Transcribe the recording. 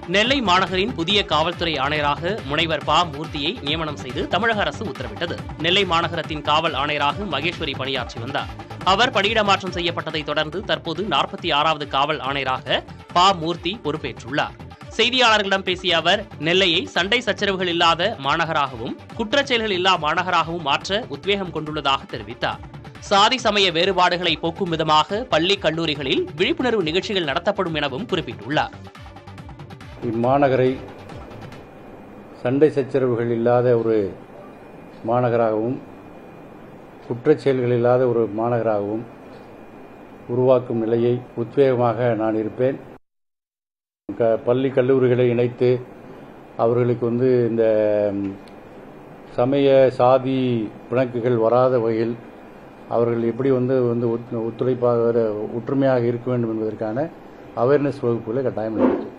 நெல்லை மாநகரின் புதிய காவல்துறை ஆணையராக முனைவர் பா மூர்த்தியை நியமனம் செய்து தமிழக அரசு உத்தரவிட்டது நெல்லை மாநகரத்தின் காவல் ஆணையராக மகேஸ்வரி பணியாற்றி வந்தார் அவர் பணியிட மாற்றம் செய்யப்பட்டதை தொடர்ந்து தற்போது நாற்பத்தி ஆறாவது காவல் ஆணையராக பா மூர்த்தி பொறுப்பேற்றுள்ளார் செய்தியாளர்களிடம் பேசிய அவர் நெல்லையை சண்டை சச்சரவுகள் இல்லாத மாநகராகவும் குற்றச்செயல்கள் இல்லா மாநகராகவும் மாற்ற உத்வேகம் கொண்டுள்ளதாக தெரிவித்தார் சாதி சமய வேறுபாடுகளை போக்கும் விதமாக பள்ளி கல்லூரிகளில் விழிப்புணர்வு நிகழ்ச்சிகள் நடத்தப்படும் எனவும் குறிப்பிட்டுள்ளார் இம்மாநகரை சண்டை சச்சரவுகள் இல்லாத ஒரு மாநகராகவும் குற்றச் செயல்கள் இல்லாத ஒரு மாநகராகவும் உருவாக்கும் நிலையை உத்வேகமாக நான் இருப்பேன் க பள்ளி கல்லூரிகளை இணைத்து அவர்களுக்கு வந்து இந்த ம், சமய சாதி பிணக்குகள் வராத வகையில் அவர்கள் எப்படி வந்து வந்து ஒத்- ஒத்துழைப்பாக ஒற்றுமையாக இருக்க வேண்டும் என்பதற்கான அவேர்னஸ் வகுப்புகளை கட்டாயம் நடத்தும்